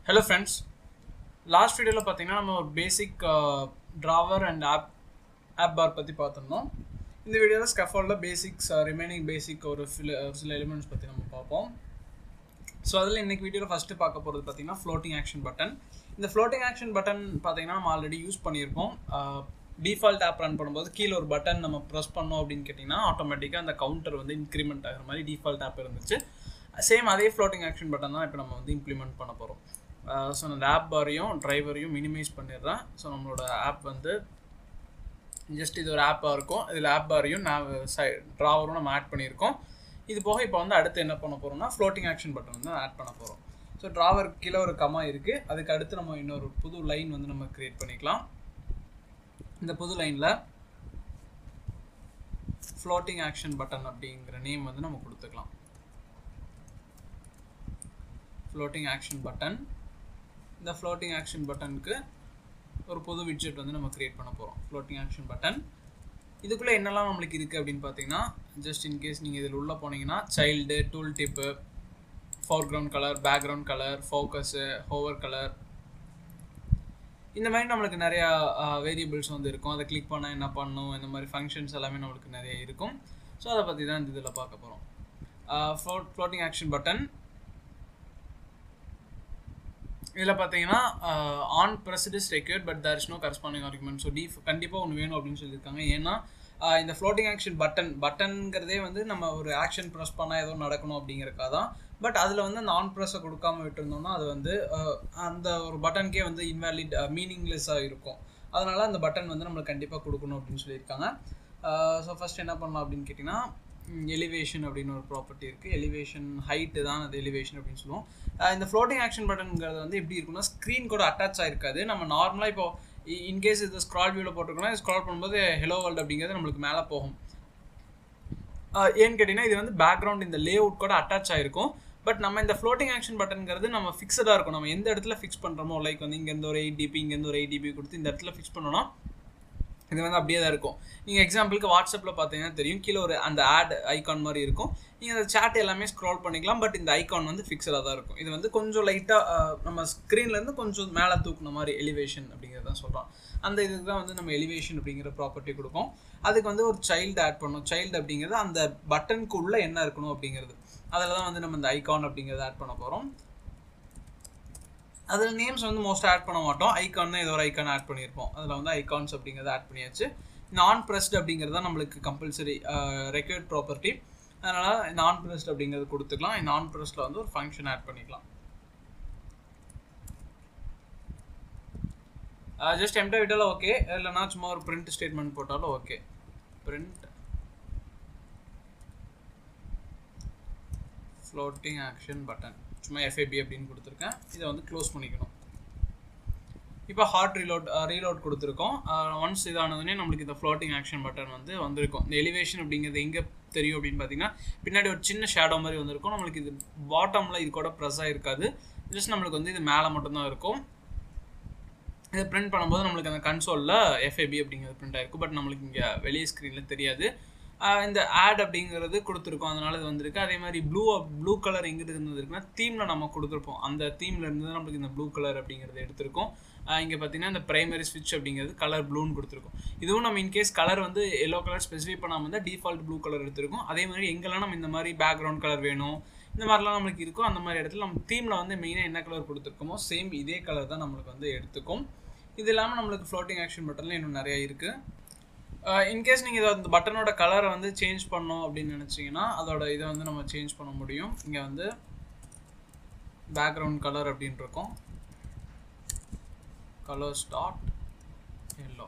hello friends last வீடியோவில் பார்த்தீங்கன்னா நம்ம ஒரு basic drawer and app app bar பற்றி பார்த்துருந்தோம் இந்த வீடியோவில் ஸ்கஃபால்டில் பேசிக்ஸ் ரிமைனிங் பேசிக் ஒரு சில ஒரு சில எலிமெண்ட்ஸ் பற்றி நம்ம பார்ப்போம் ஸோ அதில் இன்னைக்கு வீடியோவில் ஃபஸ்ட்டு பார்க்க போகிறது பார்த்தீங்கன்னா ஃப்ளோட்டிங் ஆக்ஷன் பட்டன் இந்த ஃப்ளோட்டிங் ஆக்ஷன் பட்டன் பார்த்தீங்கன்னா நம்ம ஆல்ரெடி யூஸ் பண்ணியிருக்கோம் டிஃபால்ட் ஆப் ரன் பண்ணும்போது கீழே ஒரு பட்டன் நம்ம ப்ரெஸ் பண்ணோம் அப்படின்னு கேட்டிங்கன்னா ஆட்டோமேட்டிக்காக அந்த கவுண்டர் வந்து இன்க்ரிமெண்ட் ஆகிற மாதிரி டிஃபால்ட் ஆப் இருந்துச்சு சேம் அதே ஃப்ளோட்டிங் ஆக்ஷன் பட்டன் தான் இப்போ நம்ம வந்து இம்ப்ளிமெண்ட் பண்ண போகிறோம் ஸோ அந்த ஆப் பாரையும் டிரைவரையும் மினிமைஸ் பண்ணிடுறேன் ஸோ நம்மளோட ஆப் வந்து ஜஸ்ட் இது ஒரு ஆப்பாக இருக்கும் இதில் ஆப் பாரையும் நான் சை ட்ராவரும் நம்ம ஆட் பண்ணியிருக்கோம் இது போக இப்போ வந்து அடுத்து என்ன பண்ண போகிறோம்னா ஃப்ளோட்டிங் ஆக்ஷன் பட்டன் வந்து ஆட் பண்ண போகிறோம் ஸோ ட்ராவர் கீழே ஒரு கமா இருக்குது அதுக்கு அடுத்து நம்ம இன்னொரு புது லைன் வந்து நம்ம க்ரியேட் பண்ணிக்கலாம் இந்த புது லைனில் ஃப்ளோட்டிங் ஆக்ஷன் பட்டன் அப்படிங்கிற நேம் வந்து நம்ம கொடுத்துக்கலாம் ஃப்ளோட்டிங் ஆக்ஷன் பட்டன் இந்த ஃப்ளோட்டிங் ஆக்ஷன் பட்டனுக்கு ஒரு புது விட்ஜெட் வந்து நம்ம க்ரியேட் பண்ண போகிறோம் ஃப்ளோட்டிங் ஆக்ஷன் பட்டன் இதுக்குள்ளே என்னெல்லாம் நம்மளுக்கு இருக்குது அப்படின்னு பார்த்தீங்கன்னா ஜஸ்ட் இன்கேஸ் நீங்கள் இதில் உள்ளே போனீங்கன்னா child tool tip foreground colour background colour focus hover colour இந்த மாதிரி நம்மளுக்கு நிறையா வேரியபிள்ஸ் வந்து இருக்கும் அதை கிளிக் பண்ணால் என்ன பண்ணணும் இந்த மாதிரி ஃபங்க்ஷன்ஸ் எல்லாமே நம்மளுக்கு நிறைய இருக்கும் ஸோ அதை பற்றி தான் இந்த இதில் பார்க்க போகிறோம் ஃப்ளோட்டிங் ஆக்ஷன் பட்டன் இதில் பார்த்தீங்கன்னா on pressed is required but there is no corresponding argument so டி கண்டிப்பாக ஒன்று வேணும் அப்படின்னு சொல்லியிருக்காங்க ஏன்னா இந்த ஃப்ளோட்டிங் ஆக்ஷன் பட்டன் பட்டன்கிறதே வந்து நம்ம ஒரு ஆக்ஷன் ப்ரெஸ் பண்ணால் ஏதோ நடக்கணும் அப்படிங்கிறக்காக தான் பட் அதில் வந்து அந்த ஆன் ப்ரெஸ்ஸை கொடுக்காம விட்டுருந்தோம்னா அது வந்து அந்த ஒரு பட்டனுக்கே வந்து இன்வேலிட் மீனிங்லெஸ்ஸாக இருக்கும் அதனால் அந்த பட்டன் வந்து நம்மளுக்கு கண்டிப்பாக கொடுக்கணும் அப்படின்னு சொல்லியிருக்காங்க ஸோ ஃபஸ்ட் என்ன பண்ணலாம் அப்படின்னு கேட்டிங்கன்னா எலிவேஷன் அப்படின்னு ஒரு ப்ராப்பர்ட்டி இருக்குது எலிவேஷன் ஹைட்டு தான் அது எலிவேஷன் அப்படின்னு சொல்லுவோம் இந்த ஃப்ளோட்டிங் ஆக்ஷன் பட்டனுங்கிறது வந்து எப்படி இருக்குன்னா ஸ்க்ரீன் கூட அட்டாச் ஆகிருக்காது நம்ம நார்மலாக இப்போ இன்கேஸ் இது ஸ்க்ரால் வியூவில் போட்டிருக்கோம்னா ஸ்க்ரால் பண்ணும்போது ஹெலோ வேர்ல்டு அப்படிங்கிறது நம்மளுக்கு மேலே போகும் ஏன்னு கேட்டிங்கன்னா இது வந்து பேக்ரவுண்ட் இந்த லே அவுட் கூட அட்டாச் ஆகிருக்கும் பட் நம்ம இந்த ஃப்ளோட்டிங் ஆக்ஷன் பட்டனுங்கிறது நம்ம ஃபிக்ஸடாக இருக்கும் நம்ம எந்த இடத்துல ஃபிக்ஸ் பண்ணுறோமோ லைக் வந்து இங்கேருந்து ஒரு எயிட் டிபி இங்கேருந்து ஒரு எயிட் டிபி கொடுத்து இந்த இடத்துல ஃபிக்ஸ் பண்ணோம்னா இது வந்து அப்படியே தான் இருக்கும் நீங்கள் எக்ஸாம்பிளுக்கு வாட்ஸ்அப்பில் பார்த்தீங்கன்னா தெரியும் கீழே ஒரு அந்த ஆட் ஐக்கான் மாதிரி இருக்கும் நீங்கள் அந்த சேட் எல்லாமே ஸ்க்ரால் பண்ணிக்கலாம் பட் இந்த ஐக்கான் வந்து ஃபிக்ஸடாக தான் இருக்கும் இது வந்து கொஞ்சம் லைட்டாக நம்ம ஸ்க்ரீன்லேருந்து கொஞ்சம் மேலே தூக்குன மாதிரி எலிவேஷன் அப்படிங்கிறது தான் சொல்கிறோம் அந்த இதுக்கு தான் வந்து நம்ம எலிவேஷன் அப்படிங்கிற ப்ராப்பர்ட்டி கொடுப்போம் அதுக்கு வந்து ஒரு சைல்டு ஆட் பண்ணணும் சைல்டு அப்படிங்கிறது அந்த பட்டனுக்கு உள்ளே என்ன இருக்கணும் அப்படிங்கிறது அதில் தான் வந்து நம்ம இந்த ஐக்கான் அப்படிங்கிறத ஆட் பண்ண போகிறோம் அதில் நேம்ஸ் வந்து மோஸ்ட் ஆட் பண்ண மாட்டோம் ஐக்கான் தான் ஏதோ ஒரு ஐக்கான் ஆட் பண்ணியிருப்போம் அதில் வந்து ஐக்கான்ஸ் அப்படிங்கிறத ஆட் பண்ணியாச்சு நான் ப்ரெஸ்ட் அப்படிங்கிறது தான் நம்மளுக்கு கம்பல்சரி ரெக்யூர்ட் ப்ராப்பர்ட்டி அதனால் நான் ப்ரெஸ்ட் அப்படிங்கிறது கொடுத்துக்கலாம் நான் ப்ரெஸ்ட்டில் வந்து ஒரு ஃபங்க்ஷன் ஆட் பண்ணிக்கலாம் ஜஸ்ட் எம்டா விட்டாலும் ஓகே இல்லைனா சும்மா ஒரு பிரிண்ட் ஸ்டேட்மெண்ட் போட்டாலும் okay print floating action button சும்மா எஃப்ஏபி அப்படின்னு கொடுத்துருக்கேன் இதை வந்து க்ளோஸ் பண்ணிக்கணும் இப்போ ஹார்ட் ரீலோட் ரீலோட் கொடுத்துருக்கோம் ஒன்ஸ் இதானதுனே நம்மளுக்கு இந்த ஃப்ளோட்டிங் ஆக்ஷன் பட்டன் வந்து வந்திருக்கும் இந்த எலிவேஷன் அப்படிங்கிறது எங்கே தெரியும் அப்படின்னு பார்த்தீங்கன்னா பின்னாடி ஒரு சின்ன ஷேடோ மாதிரி வந்திருக்கும் நம்மளுக்கு இது பாட்டமில் இது கூட ப்ரெஸ்ஸாக இருக்காது ஜஸ்ட் நம்மளுக்கு வந்து இது மேலே மட்டும்தான் இருக்கும் இதை பிரிண்ட் பண்ணும்போது நம்மளுக்கு அந்த கன்சோலில் எஃப்ஏபி அப்படிங்கிறது பிரிண்ட் ஆகிருக்கும் பட் நம்மளுக்கு இங்கே வெளியே ஸ்க்ரீனில் தெரியாது இந்த ஆட் அப்படிங்கிறது கொடுத்துருக்கோம் அதனால இது வந்திருக்கு அதே மாதிரி ப்ளூ ப்ளூ கலர் எங்கிட்டு இருந்தது இருக்குன்னா தீமில் நம்ம கொடுத்துருப்போம் அந்த தீமில் இருந்து நம்மளுக்கு இந்த ப்ளூ கலர் அப்படிங்கிறது எடுத்திருக்கோம் இங்கே பார்த்தீங்கன்னா இந்த பிரைமரி ஸ்விட்ச் அப்படிங்கிறது கலர் ப்ளூன்னு கொடுத்துருக்கோம் இதுவும் நம்ம இன்கேஸ் கலர் வந்து எல்லோ கலர் ஸ்பெசிஃபை பண்ணாமல் இருந்தால் டிஃபால்ட் ப்ளூ கலர் எடுத்திருக்கோம் அதே மாதிரி எங்கெல்லாம் நம்ம இந்த மாதிரி பேக்ரவுண்ட் கலர் வேணும் இந்த மாதிரிலாம் நம்மளுக்கு இருக்கும் அந்த மாதிரி இடத்துல நம்ம தீமில் வந்து மெயினாக என்ன கலர் கொடுத்துருக்கோமோ சேம் இதே கலர் தான் நம்மளுக்கு வந்து எடுத்துக்கும் இது இல்லாமல் நம்மளுக்கு ஃப்ளோட்டிங் ஆக்ஷன் பட்டனில் இன்னும் நிறையா இருக்குது இன்கேஸ் நீங்கள் இதை அந்த பட்டனோட கலரை வந்து சேஞ்ச் பண்ணோம் அப்படின்னு நினச்சிங்கன்னா அதோட இதை வந்து நம்ம சேஞ்ச் பண்ண முடியும் இங்கே வந்து பேக்ரவுண்ட் கலர் அப்படின்னு இருக்கும் colour start yellow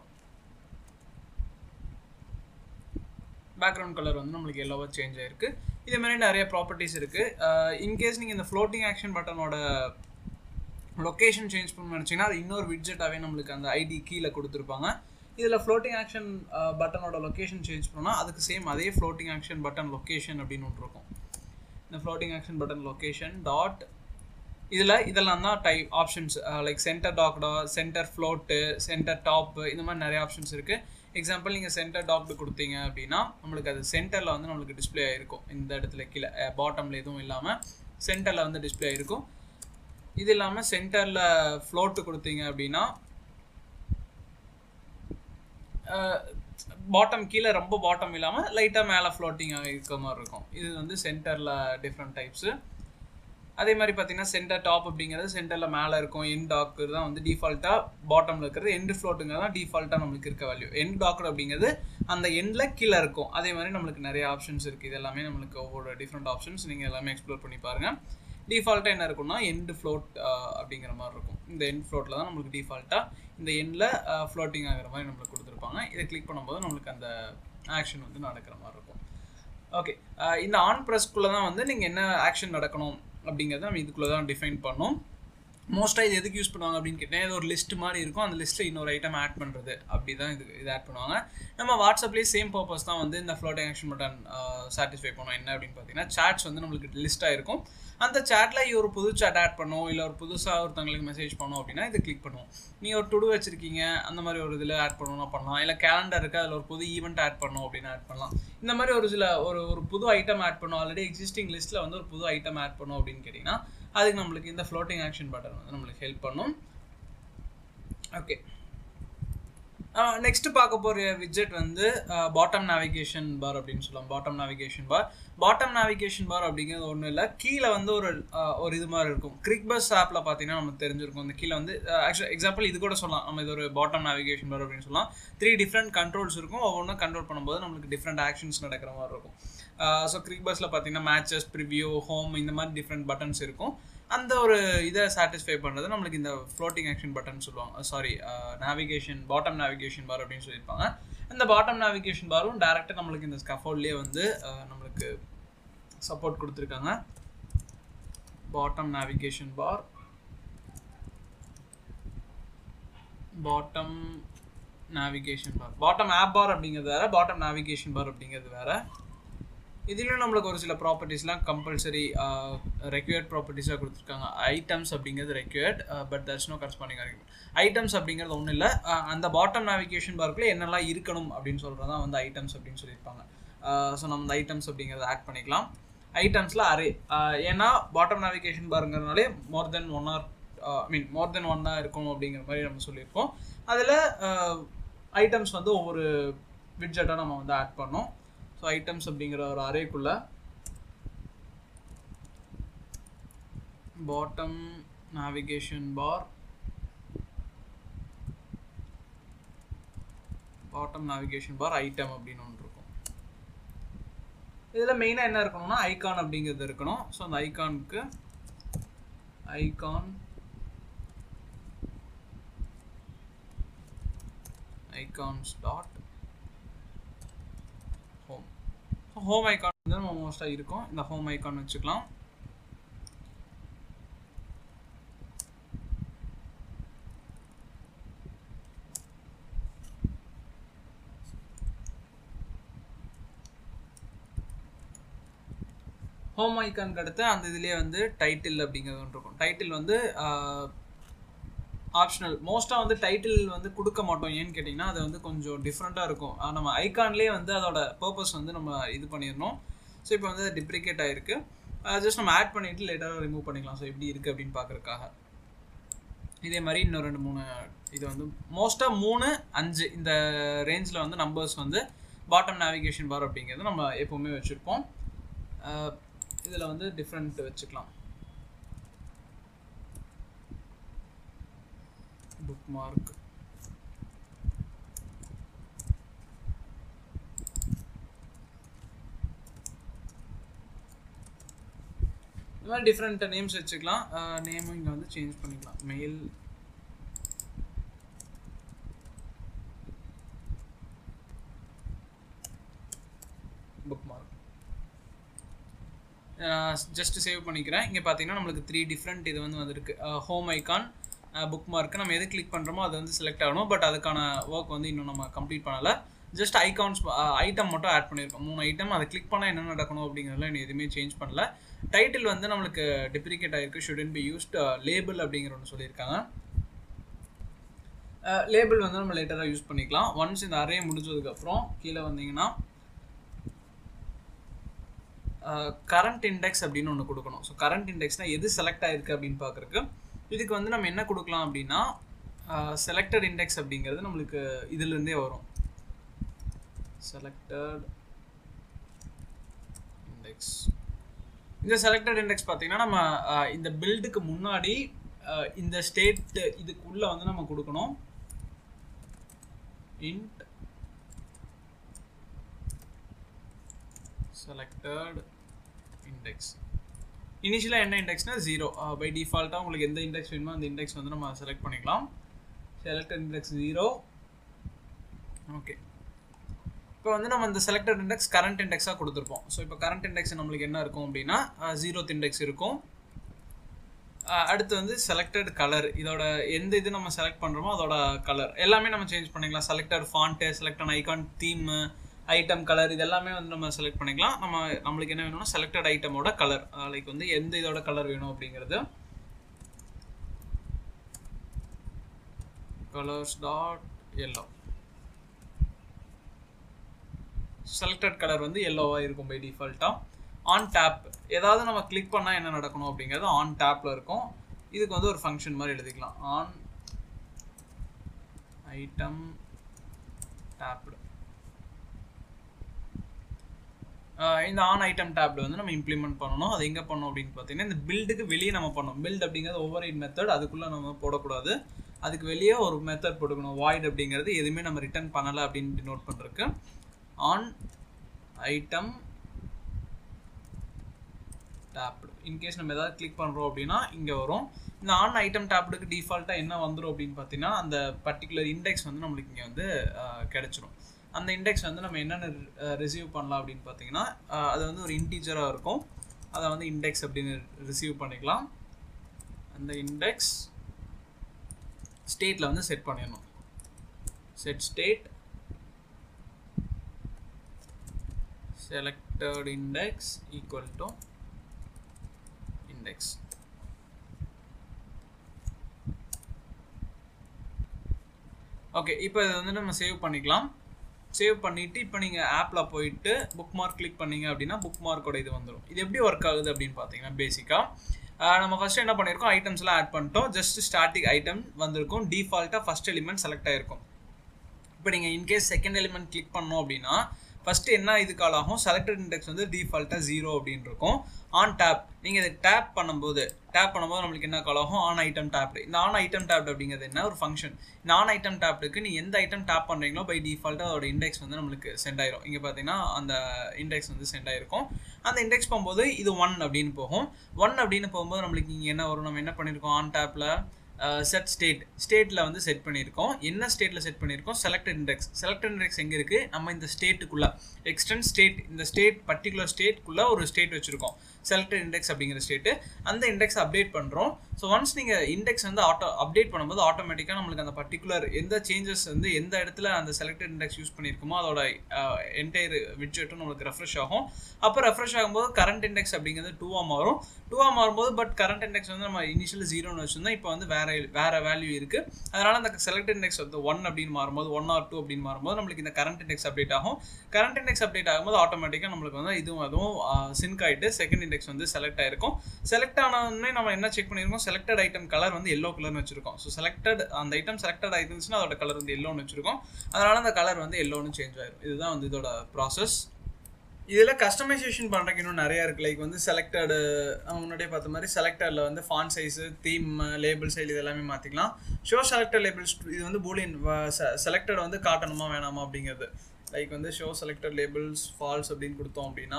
background colour வந்து நம்மளுக்கு எல்லோவாக சேஞ்ச் ஆயிருக்கு இதே மாதிரி நிறைய ப்ராப்பர்ட்டிஸ் இருக்குது இன்கேஸ் நீங்கள் இந்த ஃப்ளோட்டிங் ஆக்ஷன் பட்டனோட லொக்கேஷன் சேஞ்ச் பண்ண நினச்சிங்கன்னா அது இன்னொரு விட்ஜெட்டாகவே நம்மளுக்கு அந்த ஐடி கீழே கொடுத்துருப்பாங்க இதில் ஃப்ளோட்டிங் ஆக்ஷன் பட்டனோட லொக்கேஷன் சேஞ்ச் பண்ணால் அதுக்கு சேம் அதே ஃப்ளோட்டிங் ஆக்ஷன் பட்டன் லொக்கேஷன் அப்படின்னு ஒன்று இருக்கும் இந்த floating action button location dot இதில் இதெல்லாம் தான் type options like centre docked centre float centre top இந்த மாதிரி நிறைய ஆப்ஷன்ஸ் இருக்குது எக்ஸாம்பிள் நீங்கள் சென்டர் டாக்டு கொடுத்தீங்க அப்படின்னா நம்மளுக்கு அது சென்டரில் வந்து நம்மளுக்கு டிஸ்பிளே ஆகிருக்கும் இந்த இடத்துல கீழே பாட்டமில் எதுவும் இல்லாமல் சென்டரில் வந்து டிஸ்பிளே ஆகிருக்கும் இது இல்லாமல் சென்டரில் ஃப்ளோட்டு கொடுத்தீங்க அப்படின்னா பாட்டம் கீழே ரொம்ப பாட்டம் இல்லாமல் லைட்டாக மேலே ஃப்ளோட்டிங்காக இருக்க மாதிரி இருக்கும் இது வந்து சென்டரில் டிஃப்ரெண்ட் டைப்ஸு அதே மாதிரி பார்த்தீங்கன்னா சென்டர் டாப் அப்படிங்கிறது சென்டரில் மேலே இருக்கும் என் டாக்கு தான் வந்து டிஃபால்ட்டாக பாட்டமில் இருக்கிறது எண்டு ஃப்ளோட்டுங்க தான் டிஃபால்ட்டாக நம்மளுக்கு இருக்க வேல்யூ எண்ட் டாக்கர் அப்படிங்கிறது அந்த எண்டில் கீழே இருக்கும் அதே மாதிரி நம்மளுக்கு நிறைய ஆப்ஷன்ஸ் இருக்குது இது எல்லாமே நம்மளுக்கு ஒவ்வொரு டிஃப்ரெண்ட் ஆப்ஷன்ஸ் நீங்கள் எல்லாமே எக்ஸ்ப்ளோர் பண்ணி பாருங்கள் டிஃபால்ட்டாக என்ன இருக்கும்னா எண்டு ஃப்ளோட் அப்படிங்கிற மாதிரி இருக்கும் இந்த எண்ட் ஃப்ளோட்டில் தான் நம்மளுக்கு டிஃபால்ட்டாக இந்த எண்டில் ஃப்ளோட்டிங் ஆகிற மாதிரி நம்மளுக்கு கொடுத்துருப்பாங்க இதை கிளிக் பண்ணும்போது நம்மளுக்கு அந்த ஆக்ஷன் வந்து நடக்கிற மாதிரி இருக்கும் ஓகே இந்த ஆன் ப்ரெஸ்க்குள்ளே தான் வந்து நீங்கள் என்ன ஆக்ஷன் நடக்கணும் அப்படிங்கிறத நம்ம இதுக்குள்ளே தான் டிஃபைன் பண்ணோம் மோஸ்ட்டாக இது எதுக்கு யூஸ் பண்ணுவாங்க அப்படின்னு கேட்டேன் இது ஒரு லிஸ்ட் மாதிரி இருக்கும் அந்த லிஸ்ட்டில் இன்னொரு ஐட்டம் ஆட் பண்ணுறது அப்படி தான் இது இது ஆட் பண்ணுவாங்க நம்ம வாட்ஸ்அப்லேயே சேம் பர்பஸ் தான் வந்து இந்த ஃப்ளோட்டிங் ஆக்ஷன் பட்டன் சாட்டிஸ்ஃபை பண்ணுவோம் என்ன அப்படின்னு பார்த்தீங்கன்னா சாட்ஸ் வந்து நம்மளுக்கு லிஸ்ட்டாக இருக்கும் அந்த சேட்டில் ஒரு புது சேட் ஆட் பண்ணோம் இல்லை ஒரு புதுசாக ஒருத்தவங்களுக்கு மெசேஜ் பண்ணோம் அப்படின்னா இதை கிளிக் பண்ணுவோம் நீங்கள் ஒரு டுடு வச்சிருக்கீங்க அந்த மாதிரி ஒரு இதில் ஆட் பண்ணணும்னா பண்ணலாம் இல்லை கேலண்டர் இருக்குது அதில் ஒரு புது ஈவெண்ட் ஆட் பண்ணோம் அப்படின்னு ஆட் பண்ணலாம் இந்த மாதிரி ஒரு சில ஒரு ஒரு புது ஐட்டம் ஆட் பண்ணோம் ஆல்ரெடி எக்ஸிஸ்டிங் லிஸ்ட்டில் வந்து ஒரு புது ஐட்டம் ஆட் பண்ணோம் அப்படின்னு கேட்டிங்கன்னா அதுக்கு நம்மளுக்கு இந்த ஃப்ளோட்டிங் ஆக்ஷன் பட்டன் வந்து நம்மளுக்கு ஹெல்ப் பண்ணும் ஓகே நெக்ஸ்ட் பார்க்க போகிற விட்ஜெட் வந்து பாட்டம் நேவிகேஷன் பார் அப்படின்னு சொல்லலாம் bottom navigation bar bottom navigation bar அப்படிங்கிறது ஒன்றும் இல்லை கீழே வந்து ஒரு ஒரு இது மாதிரி இருக்கும் கிரிக் பஸ் ஆப்பில் பார்த்தீங்கன்னா நமக்கு தெரிஞ்சிருக்கும் இந்த கீழே வந்து ஆக்சுவலி எக்ஸாம்பிள் இது கூட சொல்லலாம் நம்ம இது ஒரு பாட்டம் நேவிகேஷன் பார் அப்படின்னு சொல்லலாம் த்ரீ டிஃப்ரெண்ட் கண்ட்ரோல்ஸ் இருக்கும் ஒவ்வொன்றும் கண்ட்ரோல் பண்ணும்போது நம்மளுக்கு டிஃப்ரெண்ட் ஆக்ஷன்ஸ் நடக்கிற மாதிரி இருக்கும் ஸோ கிரிக் பஸ்ஸில் பார்த்தீங்கன்னா மேட்சஸ் ப்ரிவியூ ஹோம் இந்த மாதிரி டிஃப்ரெண்ட் பட்டன்ஸ் இருக்கும் அந்த ஒரு இதை சாட்டிஸ்ஃபை பண்ணுறது நம்மளுக்கு இந்த ஃப்ளோட்டிங் ஆக்ஷன் பட்டன் சொல்லுவாங்க sorry navigation bottom navigation bar அப்படின்னு சொல்லியிருப்பாங்க இந்த பாட்டம் நேவிகேஷன் பாரும் டேரெக்டாக நம்மளுக்கு இந்த ஸ்கஃபோல்ட்லேயே வந்து நம்மளுக்கு சப்போர்ட் கொடுத்துருக்காங்க bottom navigation bar bottom navigation bar bottom app bar அப்படிங்கிறது வேறு பாட்டம் நேவிகேஷன் பார் அப்படிங்கிறது வேறு இதுலேயும் நம்மளுக்கு ஒரு சில ப்ராப்பர்ட்டிஸ்லாம் கம்பல்சரி ரெக்யூர்ட் ப்ராப்பர்ட்டிஸாக கொடுத்துருக்காங்க ஐட்டம்ஸ் அப்படிங்கிறது required but there's no corresponding argument items அப்படிங்கிறது ஒன்றும் இல்லை அந்த பாட்டம் நேவிகேஷன் பார்க்குள்ள என்னெல்லாம் இருக்கணும் அப்படின்னு சொல்கிறது தான் வந்து ஐட்டம்ஸ் அப்படின்னு சொல்லியிருப்பாங்க ஸோ நம்ம இந்த ஐட்டம்ஸ் அப்படிங்கிறத ஆட் பண்ணிக்கலாம் ஐட்டம்ஸில் அரே ஏன்னா பாட்டம் நேவிகேஷன் பாருங்கிறதுனாலே more than one or I mean more than ஒன்னாக இருக்கும் அப்படிங்கிற மாதிரி நம்ம சொல்லியிருக்கோம் அதில் ஐட்டம்ஸ் வந்து ஒவ்வொரு விட்ஜெட்டாக நம்ம வந்து ஆட் பண்ணோம் ஸோ ஐட்டம்ஸ் அப்படிங்கிற ஒரு அரேக்குள்ள bottom navigation bar bottom navigation bar item அப்படின்னு ஒன்று இருக்கும் இதில் மெயினாக என்ன இருக்கணும்னா ஐகான் அப்படிங்கிறது இருக்கணும் ஸோ அந்த ஐகானுக்கு icon icons dot home home icon வந்து நம்ம மோஸ்ட்டாக இருக்கும் இந்த ஹோம் ஐக்கான் வச்சுக்கலாம் ஹோம் ஐக்கானுக்கு அடுத்து அந்த இதுலேயே வந்து டைட்டில் அப்படிங்கிறது ஒன்று இருக்கும் டைட்டில் வந்து ஆப்ஷனல் மோஸ்ட்டாக வந்து டைட்டில் வந்து கொடுக்க மாட்டோம் ஏன்னு கேட்டிங்கன்னா அது வந்து கொஞ்சம் டிஃப்ரெண்ட்டாக இருக்கும் நம்ம ஐகான்லேயே வந்து அதோட பர்பஸ் வந்து நம்ம இது பண்ணிடணும் ஸோ இப்போ வந்து டிப்ரிகேட் ஆகிருக்கு ஜஸ்ட் நம்ம ஆட் பண்ணிவிட்டு லேட்டராக ரிமூவ் பண்ணிக்கலாம் ஸோ எப்படி இருக்குது அப்படின்னு பார்க்குறதுக்காக இதே மாதிரி இன்னும் ரெண்டு மூணு இது வந்து மோஸ்ட்டாக மூணு அஞ்சு இந்த ரேஞ்சில் வந்து நம்பர்ஸ் வந்து பாட்டம் நேவிகேஷன் பார் அப்படிங்கிறது நம்ம எப்போவுமே வச்சுருப்போம் இதில் வந்து டிஃப்ரெண்ட் வச்சுக்கலாம் bookmark இந்த மாதிரி டிஃப்ரெண்ட் நேம்ஸ் வச்சுக்கலாம் நேமும் இங்கே வந்து சேஞ்ச் பண்ணிக்கலாம் mail bookmark just save பண்ணிக்கிறேன் இங்கே பார்த்தீங்கன்னா நம்மளுக்கு த்ரீ டிஃப்ரெண்ட் இது வந்து வந்திருக்கு ஹோம் ஐகான் புக் மார்க்கு நம்ம எது கிளிக் பண்ணுறோமோ அது வந்து செலக்ட் ஆகணும் பட் அதுக்கான ஒர்க் வந்து இன்னும் நம்ம கம்ப்ளீட் பண்ணலை ஜஸ்ட் ஐகான்ஸ் ஐட்டம் மட்டும் ஆட் பண்ணியிருக்கோம் மூணு ஐட்டம் அதை கிளிக் பண்ணால் என்ன நடக்கணும் அப்படிங்கிறதுல இன்னும் எதுவுமே சேஞ்ச் பண்ணல டைட்டில் வந்து நம்மளுக்கு டிப்ரிகேட் ஆகிருக்கு ஷுடன் பி யூஸ்ட் லேபிள் அப்படிங்கிற ஒன்று சொல்லியிருக்காங்க லேபிள் வந்து நம்ம லேட்டராக யூஸ் பண்ணிக்கலாம் ஒன்ஸ் இந்த அரே முடிஞ்சதுக்கப்புறம் கீழே வந்தீங்கன்னா கரண்ட் இண்டெக்ஸ் அப்படின்னு ஒன்று கொடுக்கணும் ஸோ கரண்ட் இண்டெக்ஸ்னால் எது செலக்ட் ஆகிருக்கு அப்படின்னு பார்க்குறக்கு இதுக்கு வந்து நம்ம என்ன கொடுக்கலாம் அப்படின்னா செலக்டட் இண்டெக்ஸ் அப்படிங்கிறது நம்மளுக்கு இதுலேருந்தே வரும் செலக்டட் இண்டெக்ஸ் இந்த செலக்டட் இண்டெக்ஸ் பார்த்தீங்கன்னா நம்ம அஹ், இந்த பில்டுக்கு முன்னாடி அஹ், இந்த ஸ்டேட் இதுக்குள்ளே வந்து நம்ம கொடுக்கணும் int selected index இனிஷியலாக என்ன இண்டெக்ஸ்னா ஜீரோ பை டிஃபால்ட்டாக உங்களுக்கு எந்த இண்டெக்ஸ் வேணுமோ அந்த இண்டெக்ஸ் வந்து நம்ம செலக்ட் பண்ணிக்கலாம் செலக்டட் இண்டெக்ஸ் ஜீரோ ஓகே இப்போ வந்து நம்ம இந்த செலக்டட் இண்டெக்ஸ் கரண்ட் இண்டெக்ஸாக கொடுத்துருப்போம் ஸோ இப்போ கரண்ட் இண்டெக்ஸ் நம்மளுக்கு என்ன இருக்கும் அப்படின்னா ஜீரோத் இண்டெக்ஸ் இருக்கும் அஹ் அடுத்து வந்து செலக்டட் கலர் இதோட எந்த இது நம்ம செலக்ட் பண்ணுறோமோ அதோட கலர் எல்லாமே நம்ம சேஞ்ச் பண்ணிக்கலாம் selected font selected icon theme item colour இது எல்லாமே வந்து நம்ம செலக்ட் பண்ணிக்கலாம் நம்ம நம்மளுக்கு என்ன வேணும்னா செலக்டட் ஐட்டமோட கலர் லைக் வந்து எந்த இதோட கலர் வேணும் அப்படிங்கிறது colours dot yellow selected colour வந்து எல்லோவாக இருக்கும் பை டிஃபால்ட்டாக ஆன் டேப் ஏதாவது நம்ம கிளிக் பண்ணால் என்ன நடக்கணும் அப்படிங்கிறது ஆன் டேப்பில் இருக்கும் இதுக்கு வந்து ஒரு ஃபங்க்ஷன் மாதிரி எழுதிக்கலாம் ஆன் ஐட்டம் டேப்டு இந்த ஆன் ஐட்டம் டேப்ல வந்து நம்ம இம்ப்ளிமெண்ட் பண்ணணும் அது எங்கே பண்ணணும் அப்படின்னு பார்த்தீங்கன்னா இந்த பில்டுக்கு வெளியே நம்ம பண்ணணும் பில்ட் அப்படிங்கிறது ஓவர் இட் மெத்தட் அதுக்குள்ளே நம்ம போடக்கூடாது அதுக்கு வெளியே ஒரு மெத்தட் போட்டுக்கணும் வாய்ட் அப்படிங்கிறது எதுவுமே நம்ம ரிட்டர்ன் பண்ணலை அப்படின்னு நோட் பண்ணுறதுக்கு ஆன் ஐட்டம் டேப்டு இன்கேஸ் நம்ம ஏதாவது கிளிக் பண்ணுறோம் அப்படின்னா இங்கே வரும் இந்த ஆன் ஐட்டம் டேப்டுக்கு டிஃபால்ட்டாக என்ன வந்துடும் அப்படின்னு பார்த்தீங்கன்னா அந்த பர்டிகுலர் இண்டெக்ஸ் வந்து நம்மளுக்கு இங்கே வந்து கிடச்சிரும் அந்த இண்டெக்ஸ் வந்து நம்ம என்னென்ன ரிசீவ் பண்ணலாம் அப்படின்னு பார்த்தீங்கன்னா அஹ், அது வந்து ஒரு இன்டீஜராக இருக்கும் அதை வந்து இண்டெக்ஸ் அப்படின்னு ரிசீவ் பண்ணிக்கலாம் அந்த இண்டெக்ஸ் ஸ்டேட்டில் வந்து செட் பண்ணிடணும் set state selected index equal to index okay இப்போ இதை வந்து நம்ம சேவ் பண்ணிக்கலாம் சேவ் பண்ணிவிட்டு இப்போ நீங்கள் ஆப்பில் போயிட்டு புக் மார்க் கிளிக் பண்ணீங்க அப்படின்னா புக் மார்க்கோட இது வந்துடும் இது எப்படி ஒர்க் ஆகுது அப்படின்னு பார்த்தீங்கன்னா பேசிக்காக நம்ம ஃபஸ்ட்டு என்ன பண்ணியிருக்கோம் ஐட்டம்ஸ்லாம் ஆட் பண்ணிட்டோம் ஜஸ்ட் ஸ்டார்டிங் ஐட்டம் வந்திருக்கும் டிஃபால்ட்டாக ஃபஸ்ட் எலிமெண்ட் செலக்ட் ஆகிருக்கும் இப்போ நீங்கள் இன்கேஸ் செகண்ட் எலிமெண்ட் கிளிக் பண்ணோம் அப்படின்னா ஃபஸ்ட்டு என்ன இது கால் ஆகும் செலக்டட் இண்டெக்ஸ் வந்து டிஃபால்ட்டாக ஜீரோ அப்படின்னு இருக்கும் ஆன் டேப் நீங்கள் இதை டேப் பண்ணும்போது டேப் பண்ணும்போது நம்மளுக்கு என்ன கால் ஆகும் ஆன் ஐட்டம் டேப்டு இந்த ஆன் ஐட்டம் டேப்டு அப்படிங்கிறது என்ன ஒரு ஃபங்க்ஷன் இந்த ஆன் ஐட்டம் டேப்டுக்கு நீ எந்த ஐட்டம் டேப் பண்ணுறீங்களோ பை டிஃபால்ட்டாக அதோட இண்டெக்ஸ் வந்து நம்மளுக்கு சென்ட் ஆயிரும் இங்கே பார்த்தீங்கன்னா அந்த இண்டெக்ஸ் வந்து சென்ட் ஆயிருக்கும் அந்த இண்டெக்ஸ் போகும்போது இது ஒன் அப்படின்னு போகும் ஒன் அப்படின்னு போகும்போது நம்மளுக்கு இங்கே என்ன வரும் நம்ம என்ன பண்ணியிருக்கோம் ஆன் டேப்பில் செட் ஸ்டேட் ஸ்டேட்டில் வந்து செட் பண்ணியிருக்கோம் என்ன ஸ்டேட்டில் செட் பண்ணியிருக்கோம் செலக்டட் இண்டெக்ஸ் செலக்டட் இண்டெக்ஸ் எங்கே இருக்குது நம்ம இந்த ஸ்டேட்டுக்குள்ளே எக்ஸ்டென்ட் ஸ்டேட் இந்த ஸ்டேட் பர்டிகுலர் ஸ்டேட்குள்ளே ஒரு ஸ்டேட் வச்சுருக்கோம் செலக்டட் இண்டெக்ஸ் அப்படிங்கிற ஸ்டேட்டு அந்த இண்டெக்ஸ் அப்டேட் பண்ணுறோம் ஸோ ஒன்ஸ் நீங்கள் இண்டெக்ஸ் வந்து ஆட்டோ அப்டேட் பண்ணும்போது ஆட்டோமேட்டிக்காக நம்மளுக்கு அந்த பர்டிகுலர் எந்த சேஞ்சஸ் வந்து எந்த இடத்துல அந்த செலக்டட் இண்டெக்ஸ் யூஸ் பண்ணியிருக்கோமோ அதோட என்டையர் விட்ஜெட்டும் நம்மளுக்கு ரெஃப்ரெஷ் ஆகும் அப்போ ரெஃப்ரெஷ் ஆகும்போது கரண்ட் இண்டெக்ஸ் அப்படிங்கிறது டூவாக மாறும் டூவாக மாறும்போது பட் கரண்ட் இண்டெக்ஸ் வந்து நம்ம இனிஷியல் ஜீரோன்னு வச்சுருந்தோம் இப்போ வந்து வேற வேற வேல்யூ இருக்குது அதனால் அந்த செலக்ட் இண்டெக்ஸ் வந்து ஒன் அப்படின்னு மாறும்போது ஒன் ஆர் டூ அப்படின்னு மாறும்போது நம்மளுக்கு இந்த கரண்ட் இண்டெக்ஸ் அப்டேட் ஆகும் கரண்ட் இண்டெக்ஸ் அப்டேட் ஆகும்போது ஆட்டோமேட்டிக்காக நம்மளுக்கு வந்து இதுவும் அதுவும் சிங்க் ஆகிட்டு செகண்ட் இண்டெக்ஸ் வந்து செலக்ட் ஆயிருக்கும் செலக்ட் ஆனோடனே நம்ம என்ன செக் பண்ணியிருக்கோம் செலக்டட் ஐட்டம் கலர் வந்து எல்லோ கலர்னு வச்சிருக்கோம் ஸோ செலக்டட் அந்த ஐட்டம் செலக்டட் ஆயிருந்துச்சுன்னா அதோட கலர் வந்து எல்லோன்னு வச்சிருக்கோம் அதனால அந்த கலர் வந்து எல்லோன்னு சேஞ்ச் ஆயிரும் இதுதான் வந்து இதோட ப்ராசஸ் இதில் கஸ்டமைசேஷன் பண்ணுறதுக்கு இன்னும் நிறையா இருக்குது லைக் வந்து செலக்டடு முன்னாடியே பார்த்த மாதிரி செலக்டரில் வந்து font size theme label style இது எல்லாமே மாற்றிக்கலாம் ஷோ செலக்டர் லேபிள்ஸ் இது வந்து பூலியன் செலக்டட் வந்து காட்டணுமா வேணாமா அப்படிங்கிறது லைக் வந்து ஷோ செலக்டட் லேபிள்ஸ் ஃபால்ஸ் அப்படின்னு கொடுத்தோம் அப்படின்னா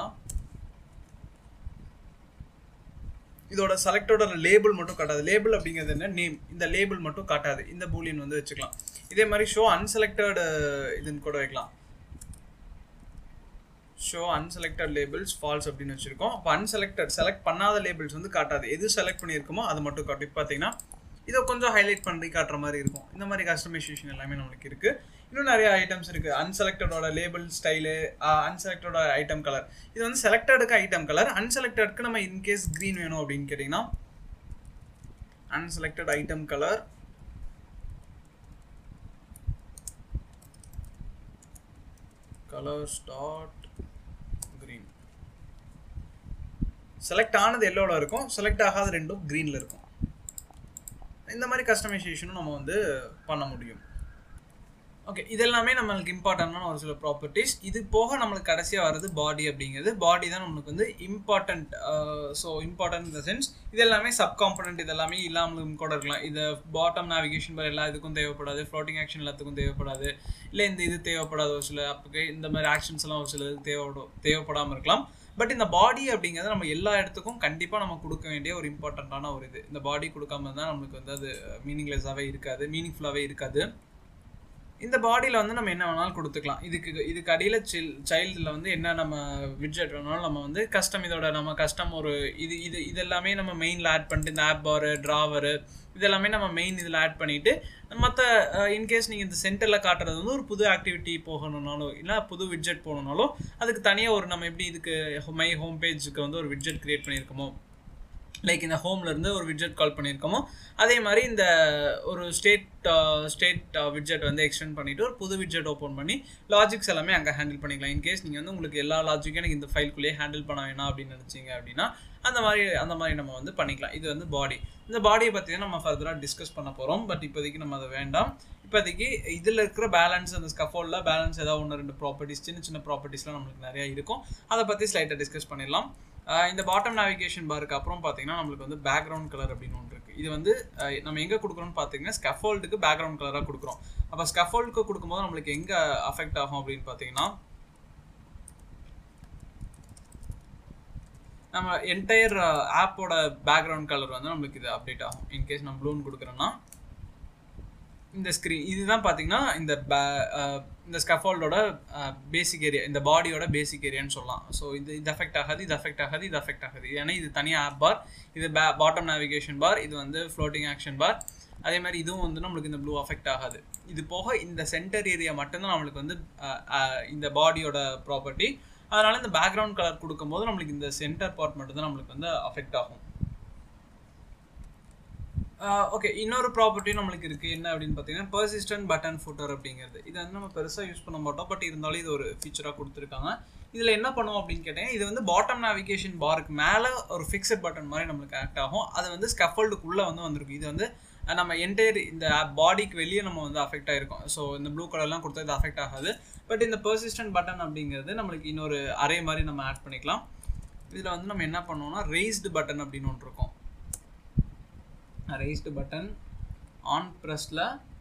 இதோட செலக்டோட லேபிள் மட்டும் காட்டாது லேபிள் அப்படிங்கிறது என்ன நேம் இந்த லேபிள் மட்டும் காட்டாது இந்த பூலியன் வந்து வச்சுக்கலாம் இதே மாதிரி ஷோ அன்செலக்டட் இதுன்னு கூட வைக்கலாம் ஷோ அன்செலக்டட் லேபிள்ஸ் ஃபால்ஸ் அப்படின்னு வச்சுருக்கோம் அப்போ அன்செலக்டட் செலக்ட் பண்ணாத லேபிள்ஸ் வந்து காட்டாது எது செலக்ட் பண்ணியிருக்கோமோ அது மட்டும் காட்டும் இப்போ பார்த்தீங்கன்னா இதை கொஞ்சம் ஹைலைட் பண்ணி காட்டுற மாதிரி இருக்கும் இந்த மாதிரி கஸ்டமைசேஷன் எல்லாமே நம்மளுக்கு இருக்குது இன்னும் நிறைய ஐட்டம்ஸ் இருக்குது அன்செலக்டடோட லேபிள் ஸ்டைலு அன்செலக்டடோட ஐட்டம் கலர் இது வந்து செலக்டடுக்கு ஐட்டம் கலர் அன்செலக்டடுக்கு நம்ம இன்கேஸ் க்ரீன் வேணும் அப்படின்னு கேட்டிங்கன்னா unselected item colour colours dot green select ஆனது எல்லோவில் இருக்கும் செலக்ட் ஆகாத ரெண்டும் க்ரீனில் இருக்கும் இந்த மாதிரி கஸ்டமைசேஷனும் நம்ம வந்து பண்ண முடியும் ஓகே இதெல்லாமே நம்மளுக்கு இம்பார்ட்டண்டான ஒரு சில ப்ராப்பர்ட்டிஸ் இது போக நம்மளுக்கு கடைசியாக வர்றது பாடி அப்படிங்கிறது பாடி தான் நம்மளுக்கு வந்து இம்பார்ட்டண்ட் ஸோ இம்பார்ட்டன்ட் இந்த சென்ஸ் இது எல்லாமே சப் காம்பனண்ட் இது எல்லாமே இல்லாமலும் கூட இருக்கலாம் இது பாட்டம் நேவிகேஷன் பார் எல்லா இதுக்கும் தேவைப்படாது ஃப்ளோட்டிங் ஆக்ஷன் எல்லாத்துக்கும் தேவைப்படாது இல்லை இந்த இது தேவைப்படாத ஒரு சில அப்போ இந்த மாதிரி ஆக்ஷன்ஸ் எல்லாம் ஒரு சில இது தேவைப்படும் தேவைப்படாமல் இருக்கலாம் பட் இந்த பாடி அப்படிங்கிறது நம்ம எல்லா இடத்துக்கும் கண்டிப்பாக நம்ம கொடுக்க வேண்டிய ஒரு இம்பார்ட்டண்ட்டான ஒரு இது இந்த பாடி கொடுக்காம தான் நம்மளுக்கு வந்து அது மீனிங்லெஸ்ஸாகவே இருக்காது மீனிங்ஃபுல்லாகவே இருக்காது இந்த பாடியில் வந்து நம்ம என்ன வேணாலும் கொடுத்துக்கலாம் இதுக்கு இதுக்கு அடியில் சில் சைல்டில் வந்து என்ன நம்ம விட்ஜெட் வேணாலும் நம்ம வந்து கஸ்டம் இதோட நம்ம கஸ்டம் ஒரு இது இது இது எல்லாமே நம்ம மெயினில் ஆட் பண்ணிட்டு இந்த ஆப் பாரு ட்ராவரு இதெல்லாமே நம்ம மெயின் இதில் ஆட் பண்ணிவிட்டு மற்ற இன்கேஸ் நீங்கள் இந்த சென்டரில் காட்டுறது வந்து ஒரு புது ஆக்டிவிட்டி போகணுன்னாலும் இல்லை புது விட்ஜெட் போகணுன்னாலும் அதுக்கு தனியாக ஒரு நம்ம எப்படி இதுக்கு மை ஹோம் பேஜுக்கு வந்து ஒரு விட்ஜெட் க்ரியேட் பண்ணியிருக்கோமோ லைக் இந்த ஹோம்ல இருந்து ஒரு விட்ஜெட் கால் பண்ணியிருக்கோமோ அதே மாதிரி இந்த ஒரு ஸ்டேட் ஸ்டேட் விட்ஜெட் வந்து எக்ஸ்டெண்ட் பண்ணிட்டு ஒரு புது விட்ஜெட் ஓப்பன் பண்ணி லாஜிக்ஸ் எல்லாமே அங்கே ஹேண்டில் பண்ணிக்கலாம் இன்கேஸ் நீங்கள் வந்து உங்களுக்கு எல்லா லாஜிக்கும் எனக்கு இந்த ஃபைல்குள்ளேயே ஹேண்டில் பண்ண வேணாம் அப்படின்னு நினச்சிங்க அப்படின்னா அந்த மாதிரி அந்த மாதிரி நம்ம வந்து பண்ணிக்கலாம் இது வந்து பாடி இந்த பாடியை பற்றி தான் நம்ம ஃபர்தராக டிஸ்கஸ் பண்ண போகிறோம் பட் இப்போதைக்கு நம்ம அதை வேண்டாம் இப்போதைக்கு இதில் இருக்கிற பேலன்ஸ் அந்த ஸ்கஃபோல்டில் பேலன்ஸ் ஏதாவது ஒன்று ரெண்டு ப்ராப்பர்ட்டிஸ் சின்ன சின்ன ப்ராப்பர்ட்டிஸ்லாம் நம்மளுக்கு நிறையா இருக்கும் அதை பற்றி ஸ்லைட்டாக டிஸ்கஸ் பண்ணிடலாம் இந்த பாட்டம் நேவிகேஷன் பாருக்கு அப்புறம் பார்த்தீங்கன்னா நம்மளுக்கு வந்து பேக்ரவுண்ட் கலர் அப்படின்னு ஒன்று இருக்குது இது வந்து நம்ம எங்கே கொடுக்குறோம்னு பார்த்தீங்கன்னா ஸ்கஃபோல்டுக்கு பேக்ரவுண்ட் கலராக கொடுக்குறோம் அப்போ ஸ்கஃபோல்டுக்கு கொடுக்கும்போது நம்மளுக்கு எங்கே அஃபெக்ட் ஆகும் அப்படின்னு பார்த்தீங்கன்னா நம்ம என்டையர் ஆப்போட பேக்ரவுண்ட் கலர் வந்து நம்மளுக்கு இது அப்டேட் ஆகும் இன்கேஸ் நம்ம ப்ளூன் கொடுக்குறோன்னா இந்த ஸ்க்ரீன் இதுதான் பார்த்தீங்கன்னா இந்த இந்த ஸ்கஃபால்டோட பேசிக் ஏரியா இந்த பாடியோட பேசிக் ஏரியான்னு சொல்லலாம் ஸோ இது இது அஃபெக்ட் ஆகாது இது அஃபெக்ட் ஆகாது இது அஃபெக்ட் ஆகாது ஏன்னா இது தனியாக ஆப் பார் இது பே பாட்டம் நேவிகேஷன் பார் இது வந்து ஃப்ளோட்டிங் ஆக்ஷன் பார் அதே மாதிரி இதுவும் வந்து நம்மளுக்கு இந்த ப்ளூ அஃபெக்ட் ஆகாது இது போக இந்த சென்டர் ஏரியா மட்டும்தான் நம்மளுக்கு வந்து இந்த பாடியோட ப்ராப்பர்ட்டி அதனால இந்த பேக்ரவுண்ட் கலர் கொடுக்கும்போது நம்மளுக்கு இந்த சென்டர் பார்ட் மட்டும்தான் நம்மளுக்கு வந்து அஃபெக்ட் ஆகும் ஓகே இன்னொரு ப்ராப்பர்ட்டி நம்மளுக்கு இருக்குது என்ன அப்படின்னு பார்த்தீங்கன்னா பர்சிஸ்டன்ட் பட்டன் ஃபுட்டர் அப்படிங்கிறது இது வந்து நம்ம பெருசாக யூஸ் பண்ண மாட்டோம் பட் இருந்தாலும் இது ஒரு ஃபீச்சராக கொடுத்துருக்காங்க இதில் என்ன பண்ணுவோம் அப்படின்னு கேட்டேன் இது வந்து பாட்டம் நேவிகேஷன் பாருக்கு மேலே ஒரு ஃபிக்ஸட் பட்டன் மாதிரி நம்மளுக்கு ஆக்ட் ஆகும் அது வந்து ஸ்கஃபல்டுக்குள்ளே வந்து வந்திருக்கு இது வந்து நம்ம என்டையர் இந்த பாடிக்கு வெளியே நம்ம வந்து அஃபெக்ட் ஆகிருக்கோம் ஸோ இந்த ப்ளூ கலர்லாம் கொடுத்தா இது அஃபெக்ட் ஆகாது பட் இந்த பர்சிஸ்டன்ட் பட்டன் அப்படிங்கிறது நம்மளுக்கு இன்னொரு அரே மாதிரி நம்ம ஆட் பண்ணிக்கலாம் இதில் வந்து நம்ம என்ன பண்ணுவோம்னா ரெய்ஸ்டு பட்டன் அப்படின்னு ஒன்று இருக்கும் raised button on pressல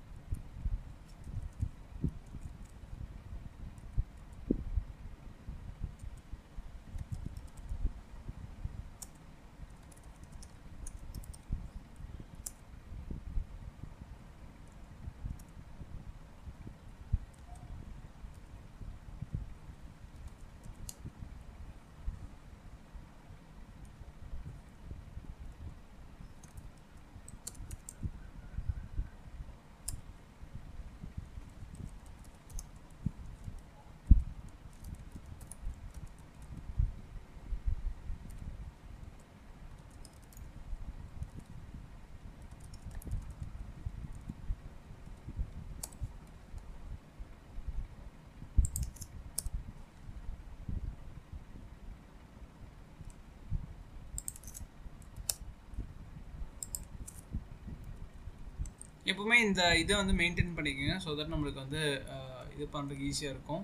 எப்பவுமே இந்த இதை வந்து மெயின்டைன் பண்ணிக்கோங்க ஸோ தட் நம்மளுக்கு வந்து இது பண்ணுறதுக்கு ஈஸியாக இருக்கும்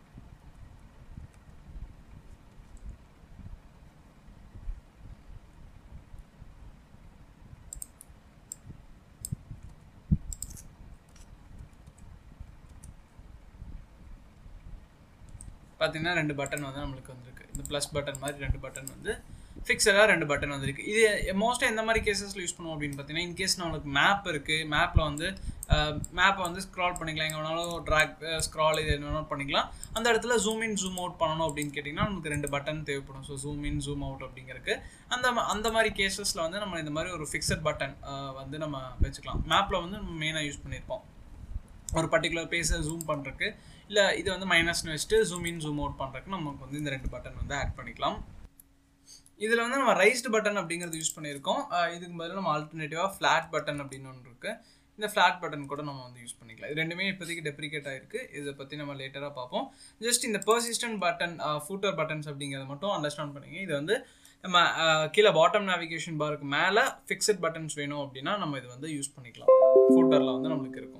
பார்த்தீங்கன்னா ரெண்டு பட்டன் வந்து நம்மளுக்கு வந்திருக்கு இந்த ப்ளஸ் பட்டன் மாதிரி ரெண்டு பட்டன் வந்து ஃபிக்ஸடாக ரெண்டு பட்டன் வந்திருக்கு இது மோஸ்ட்டாக எந்த மாதிரி கேசஸில் யூஸ் பண்ணுவோம் அப்படின்னு பார்த்தீங்கன்னா இன்கேஸ் நம்மளுக்கு மேப் இருக்குது மேப்பில் வந்து மேப்பை வந்து ஸ்க்ரால் பண்ணிக்கலாம் எங்கே வேணாலும் ட்ராக் ஸ்க்ரால் இது என்ன வேணாலும் பண்ணிக்கலாம் அந்த இடத்துல ஜூம் இன் ஜூம் அவுட் பண்ணணும் அப்படின்னு கேட்டிங்கன்னா நமக்கு ரெண்டு பட்டன் தேவைப்படும் so zoom in zoom out அப்படிங்கிறதுக்கு அந்த அந்த மாதிரி கேசஸில் வந்து நம்ம இந்த மாதிரி ஒரு ஃபிக்ஸட் பட்டன் வந்து நம்ம வச்சுக்கலாம் மேப்பில் வந்து நம்ம மெயினாக யூஸ் பண்ணியிருப்போம் ஒரு பர்டிகுலர் பேஸை ஜூம் பண்ணுறதுக்கு இல்லை இது வந்து மைனஸ்னு வச்சுட்டு ஜூம் இன் ஜூம் அவுட் பண்ணுறதுக்கு நமக்கு வந்து இந்த ரெண்டு பட்டன் வந்து ஆட் பண்ணிக்கலாம் இதில் வந்து நம்ம ரைஸ்டு பட்டன் அப்படிங்கிறது யூஸ் பண்ணியிருக்கோம் இதுக்கு பதிலாக நம்ம ஆல்டர்னேட்டிவாக ஃப்ளாட் பட்டன் அப்படின்னு ஒன்று இருக்குது இந்த ஃப்ளாட் பட்டன் கூட நம்ம வந்து யூஸ் பண்ணிக்கலாம் இது ரெண்டுமே இப்போதைக்கு டெப்ரிகேட் ஆயிருக்கு இதை பற்றி நம்ம லேட்டராக பார்ப்போம் ஜஸ்ட் இந்த பர்சிஸ்டன்ட் பட்டன் ஃபூட்டர் பட்டன்ஸ் அப்படிங்கிறத மட்டும் அண்டர்ஸ்டாண்ட் பண்ணிங்க இது வந்து நம்ம அஹ், கீழே பாட்டம் நேவிகேஷன் பாருக்கு மேலே ஃபிக்ஸட் பட்டன்ஸ் வேணும் அப்படின்னா நம்ம இது வந்து யூஸ் பண்ணிக்கலாம் ஃபூட்டரில் வந்து நம்மளுக்கு இருக்கும்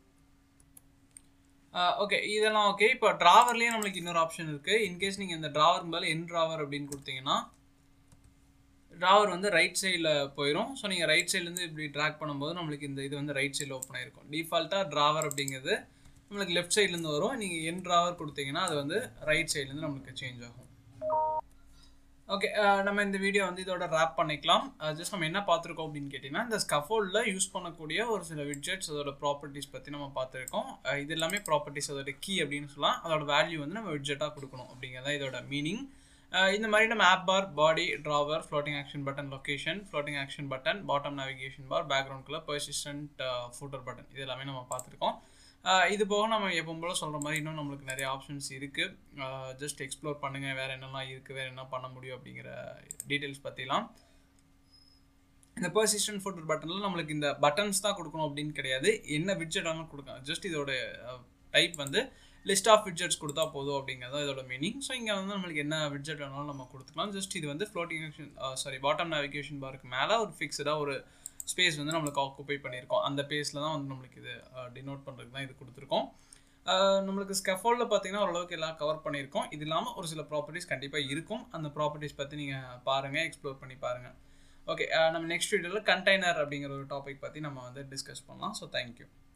ஓகே இதெல்லாம் ஓகே இப்போ ட்ராவர்லேயே நம்மளுக்கு இன்னொரு ஆப்ஷன் இருக்குது இன்கேஸ் நீங்கள் இந்த ட்ராவர் மேலே என் ட்ராவர் அப்படின்னு கொடுத்தீங்கன்னா ட்ராவர் வந்து ரைட் சைடில் போயிடும் ஸோ நீங்கள் ரைட் சைட்லேருந்து இப்படி ட்ராக் பண்ணும்போது நம்மளுக்கு இந்த இது வந்து ரைட் சைடில் ஓப்பன் ஆயிருக்கும் டிஃபால்ட்டாக ட்ராவர் அப்படிங்கிறது நம்மளுக்கு லெஃப்ட் சைட்லேருந்து வரும் நீங்கள் என் ட்ராவர் கொடுத்தீங்கன்னா அது வந்து ரைட் சைட்லேருந்து நம்மளுக்கு சேஞ்ச் ஆகும் ஓகே நம்ம இந்த வீடியோ வந்து இதோட ரேப் பண்ணிக்கலாம் ஜஸ்ட் நம்ம என்ன பார்த்துருக்கோம் அப்படின்னு கேட்டிங்கன்னா இந்த ஸ்கஃபோல்டில் யூஸ் பண்ணக்கூடிய ஒரு சில விட்ஜெட்ஸ் அதோட ப்ராப்பர்ட்டிஸ் பற்றி நம்ம பார்த்துருக்கோம் அஹ் இது எல்லாமே ப்ராப்பர்ட்டிஸ் அதோட கீ அப்படின்னு சொல்லலாம் அதோட வேல்யூ வந்து நம்ம விட்ஜெட்டாக கொடுக்கணும் அப்படிங்கிறதா இதோட மீனிங் இந்த மாதிரி நம்ம app bar body drawer floating action button location floating action button bottom navigation bar பேக்ரவுண்டில் பர்சிஸ்டன்ட் ஃபூட்டர் பட்டன் இது எல்லாமே நம்ம பார்த்துருக்கோம் ஆஹ் இது போக நம்ம எப்பவும் போல சொல்கிற மாதிரி இன்னும் நம்மளுக்கு நிறைய ஆப்ஷன்ஸ் இருக்குது ஜஸ்ட் எக்ஸ்ப்ளோர் பண்ணுங்கள் வேறு என்னெல்லாம் இருக்குது வேறு என்ன பண்ண முடியும் அப்படிங்கிற டீட்டெயில்ஸ் பற்றிலாம் இந்த பர்சிஸ்டன்ட் ஃபுட்டர் பட்டனில் நம்மளுக்கு இந்த பட்டன்ஸ் தான் கொடுக்கணும் அப்படின்னு கிடையாது என்ன விட்ஜெட் வேணாலும் கொடுக்கலாம் ஜஸ்ட் இதோட டைப் வந்து லிஸ்ட் ஆஃப் விட்ஜெட்ஸ் கொடுத்தா போதும் அப்படிங்கிறது இதோட மீனிங் ஸோ இங்கே வந்து நம்மளுக்கு என்ன விட்ஜெட் வேணாலும் நம்ம கொடுத்துக்கலாம் ஜஸ்ட் இது வந்து floating action sorry bottom navigation பாருக்கு மேலே ஒரு ஃபிக்ஸ்டாக ஒரு ஸ்பேஸ் வந்து நம்மளுக்கு ஆக்குப்பை பண்ணியிருக்கோம் அந்த பேஸில் தான் வந்து நம்மளுக்கு இது டினோட் பண்ணுறதுக்கு தான் இது கொடுத்துருக்கோம் அஹ் நம்மளுக்கு ஸ்கெஃபோல்டில் பார்த்தீங்கன்னா ஓரளவுக்கு எல்லாம் கவர் பண்ணியிருக்கோம் இது இல்லாமல் ஒரு சில ப்ராப்பர்ட்டிஸ் கண்டிப்பாக இருக்கும் அந்த ப்ராப்பர்ட்டிஸ் பற்றி நீங்கள் பாருங்கள் எக்ஸ்ப்ளோர் பண்ணி பாருங்கள் ஓகே நம்ம நெக்ஸ்ட் வீடியோவில் கண்டெய்னர் அப்படிங்கிற ஒரு டாபிக் பற்றி நம்ம வந்து டிஸ்கஸ் பண்ணலாம் ஸோ தேங்க்யூ